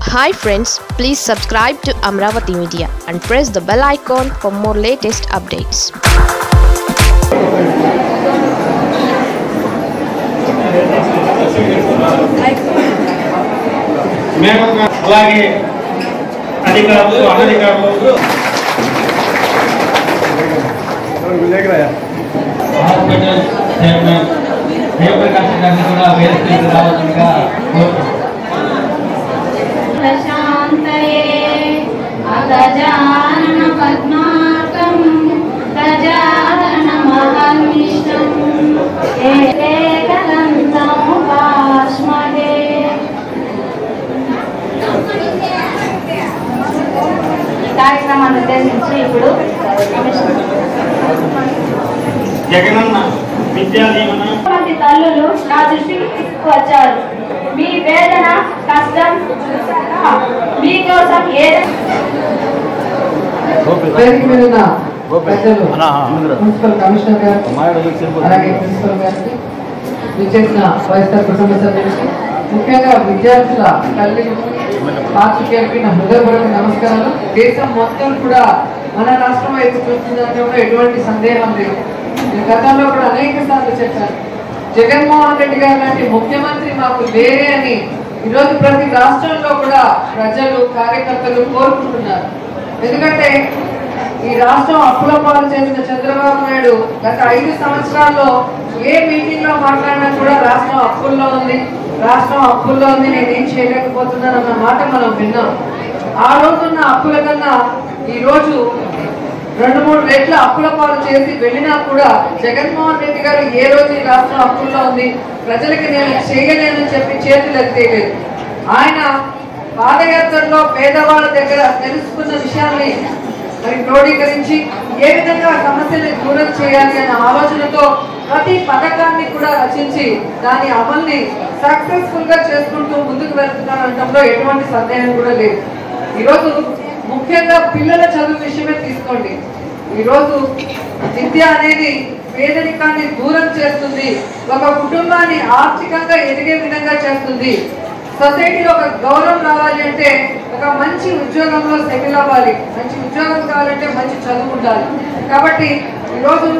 hi friends please subscribe to Amaravati media and press the bell icon for more latest updates మేము అలాగే అధికారులు అనధికారులు hospital chairman Jayaprakash గారిని కూడా వేదికలకు రావాల్సిందిగా కోరుతున్నాం ప్రశాంతయే అగజానన పద్మాకం గజానన మహర్నిష్టం ఏకదంతం ఉపాస్మహే ఈ కార్యక్రమాన్ని ఉద్దేశించి ఇప్పుడు జగనన్న విద్యా దీవెన మంది తల్లులు నా దృష్టికి తీసుకువచ్చారు మీ వేదన కష్టం చూశాక మీకోసం ఏదైనా వేదిక మీద ఉన్న పెద్దలు మున్సిపల్ కమిషనర్ గారు అలాగే ప్రిన్సిపల్ గారికి విచ్చేసిన వైఎస్ఆర్ కుటుంబ సభ్యులకి ముఖ్యంగా విద్యార్థుల తల్లి పాత్రికేయులకి నా హృదయపూర్వక నమస్కారాలు దేశం మొత్తం కూడా మన రాష్ట్రం వైపు చూస్తుందంటే కూడా ఎటువంటి సందేహం లేదు నేను గతంలో కూడా అనేక సార్లు చెప్పాను జగన్మోహన్ రెడ్డి గారు లాంటి ముఖ్యమంత్రి మాకు లేరే అని ఈరోజు ప్రతి రాష్ట్రంలో కూడా ప్రజలు కార్యకర్తలు కోరుకుంటున్నారు ఎందుకంటే ఈ రాష్ట్రం అప్పుల పాలు చేసిన చంద్రబాబు నాయుడు గత ఐదు సంవత్సరాల్లో ఏ మీటింగ్ లో మాట్లాడినా కూడా రాష్ట్రం అప్పుల్లో ఉంది రాష్ట్రం అప్పుల్లో ఉంది నేనేం చేయలేకపోతున్నాను అన్న మాట మనం విన్నాం ఆ రోజున్న అప్పుల కన్నా ఈ రోజు రెండు మూడు రెట్ల అప్పుల పాలు చేసి వెళ్ళినా కూడా జగన్మోహన్ రెడ్డి గారు ఏ రోజు ఈ రాష్ట్రం అప్పుల్లో ఉంది ప్రజలకి నేను చేయలేనని చెప్పి చేతులు ఎత్తేయలేదు ఆయన పాదయాత్రలో పేదవాళ్ళ దగ్గర తెలుసుకున్న విషయాల్ని మరి క్రోడీకరించి ఏ విధంగా సమస్యని దూరం చేయాలి అన్న ఆలోచనతో ప్రతి పథకాన్ని కూడా రచించి దాని అమల్ని సక్సెస్ఫుల్ గా చేసుకుంటూ ముందుకు వెళ్తున్నారంటంలో ఎటువంటి సందేహం కూడా లేదు ఈరోజు ముఖ్యంగా పిల్లల చదువు విషయమే తీసుకోండి ఈరోజు విద్య అనేది పేదరికాన్ని దూరం చేస్తుంది ఒక కుటుంబాన్ని ఆర్థికంగా ఎదిగే విధంగా చేస్తుంది సొసైటీలో ఒక గౌరవం రావాలి అంటే ఒక మంచి ఉద్యోగంలో సెటిల్ అవ్వాలి మంచి ఉద్యోగం కావాలంటే మంచి చదువు ఉండాలి కాబట్టి ఈరోజు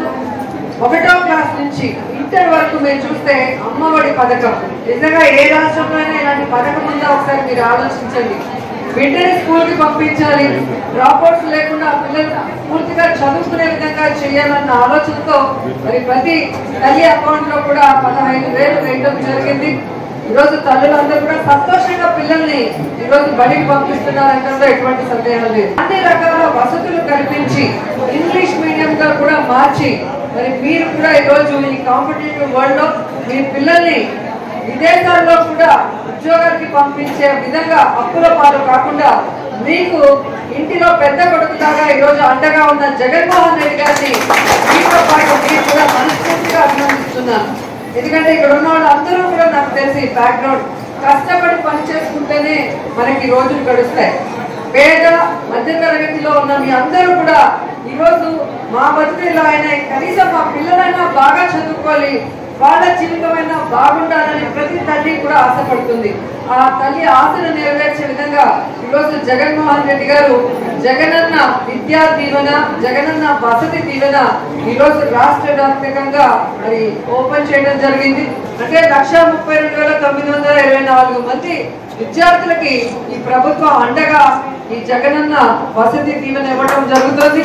ఒకటో క్లాస్ నుంచి ఇంటర్ వరకు మీరు చూస్తే అమ్మఒడి పథకం నిజంగా ఏ రాష్ట్రంలో అయినా ఇలాంటి పథకం ఉందా ఒకసారి మీరు ఆలోచించండి బిడ్డని స్కూల్ కి పంపించాలి డ్రాప్అవుట్స్ లేకుండా ఆ పిల్లలు పూర్తిగా చదువుకునే విధంగా చేయాలన్న ఆలోచనతో మరి ప్రతి తల్లి అకౌంట్ లో కూడా పదహైదు వేలు వేయడం జరిగింది ఈరోజు తల్లులందరూ కూడా సంతోషంగా పిల్లల్ని ఈరోజు బడికి పంపిస్తున్నారంటే ఎటువంటి సందేహం లేదు అన్ని రకాల వసతులు కల్పించి ఇంగ్లీష్ మీడియం గా కూడా మార్చి మరి మీరు కూడా ఈరోజు ఈ కాంపిటేటివ్ వరల్డ్ లో మీ పిల్లల్ని విదేశాల్లో కూడా ఉద్యోగానికి పంపించే విధంగా అప్పుల పాలు కాకుండా మీకు ఇంటిలో పెద్ద కొడుకులాగా ఈరోజు అండగా ఉన్న జగన్మోహన్ రెడ్డి గారిని మీతో పాటు మీరు కూడా మనస్ఫూర్తిగా అభినందిస్తున్నాను ఎందుకంటే ఇక్కడ ఉన్న వాళ్ళు అందరూ కూడా నాకు తెలిసి బ్యాక్గ్రౌండ్ కష్టపడి పని చేసుకుంటేనే మనకి రోజులు గడుస్తాయి పేద మధ్య తరగతిలో ఉన్న మీ అందరూ కూడా ఈరోజు మా బతుకులో అయినా కనీసం మా పిల్లలైనా బాగా చదువుకోవాలి వాళ్ళ జీవితమైనా బాగుండాలని ప్రతి తల్లి కూడా ఆశపడుతుంది ఆ తల్లి ఆశను నెరవేర్చే విధంగా ఈరోజు జగన్మోహన్ రెడ్డి గారు జగనన్న విద్యా దీవెన జగనన్న వసతి దీవెన ఈరోజు రాష్ట్ర వ్యాప్తంగా మరి ఓపెన్ చేయడం జరిగింది అంటే లక్ష ముప్పై రెండు వేల తొమ్మిది వందల ఇరవై నాలుగు మంది విద్యార్థులకి ఈ ప్రభుత్వం అండగా ఈ జగనన్న వసతి దీవెన ఇవ్వడం జరుగుతుంది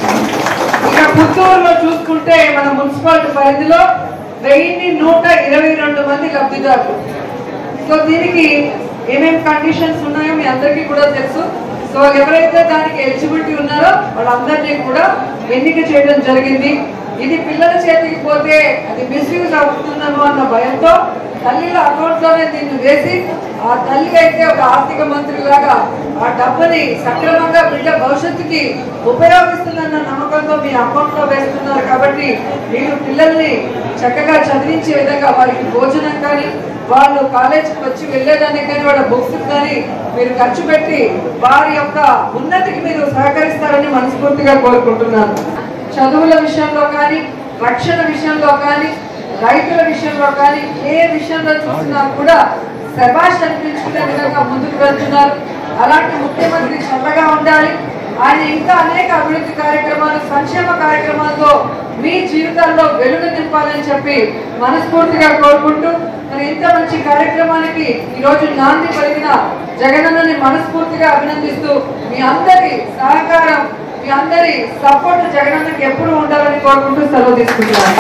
ఇక పుత్తూరులో చూసుకుంటే మన మున్సిపాలిటీ పరిధిలో వెయ్యి నూట ఇరవై రెండు మంది లబ్ధిదారులు సో దీనికి ఏమేమి కండిషన్స్ ఉన్నాయో మీ అందరికీ కూడా తెలుసు సో ఎవరైతే దానికి ఎలిజిబిలిటీ ఉన్నారో వాళ్ళందరినీ కూడా ఎన్నిక చేయడం జరిగింది ఇది పిల్లల చేతికి పోతే అది మిస్యూజ్ అవుతుందేమో అన్న భయంతో తల్లిల అకౌంట్ లోనే దీన్ని వేసి ఆ తల్లి అయితే ఒక ఆర్థిక మంత్రి లాగా ఆ డబ్బుని సక్రమంగా బిడ్డ భవిష్యత్తుకి ఉపయోగిస్తుందన్న నమ్మకంతో మీ అకౌంట్ లో వేస్తున్నారు కాబట్టి మీరు పిల్లల్ని చక్కగా చదివించే విధంగా వారికి భోజనం కానీ వాళ్ళు కాలేజీకి వచ్చి వెళ్ళేదానికి కానీ వాళ్ళ బుక్స్ కానీ మీరు ఖర్చు పెట్టి వారి యొక్క ఉన్నతికి మీరు సహకరిస్తారని మనస్ఫూర్తిగా కోరుకుంటున్నాను చదువుల విషయంలో కానీ రక్షణ విషయంలో కానీ రైతుల విషయంలో కానీ ఏ విషయంలో చూసినా కూడా శబాష్ అనిపించుకునే విధంగా ముందుకు వెళ్తున్నారు అలాంటి ముఖ్యమంత్రి చల్లగా ఉండాలి ఆయన ఇంకా అనేక అభివృద్ధి కార్యక్రమాలు సంక్షేమ కార్యక్రమాలతో మీ జీవితాల్లో వెలుగు నింపాలని చెప్పి మనస్ఫూర్తిగా కోరుకుంటూ మరి ఇంత మంచి కార్యక్రమానికి ఈరోజు నాంది పలికిన జగనన్నని మనస్ఫూర్తిగా అభినందిస్తూ మీ అందరి సహకారం మీ అందరి సపోర్ట్ జగనన్నకి ఎప్పుడు ఉండాలని కోరుకుంటూ సెలవు తీసుకుంటున్నాను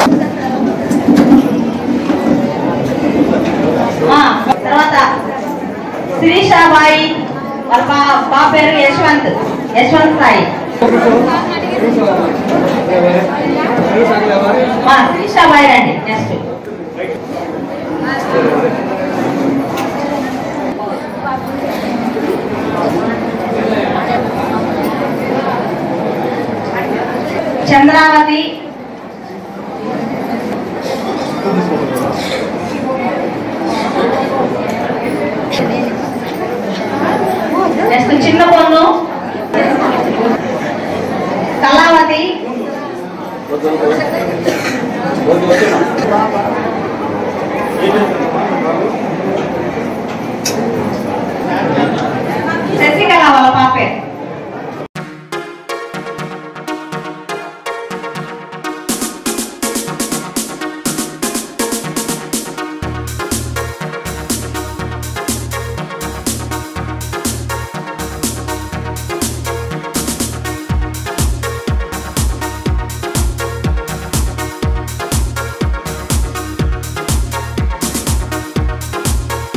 ఆ, తర్వాత శ్రీషాబాయి వాళ్ళ బా బాబు పేరు యశ్వంత్ యశ్వంత్ సాయి ఆ, శ్రీషాబాయి రండి నెక్స్ట్ చంద్రావతి నెక్స్ట్ చిన్న పొన్ను కళావతి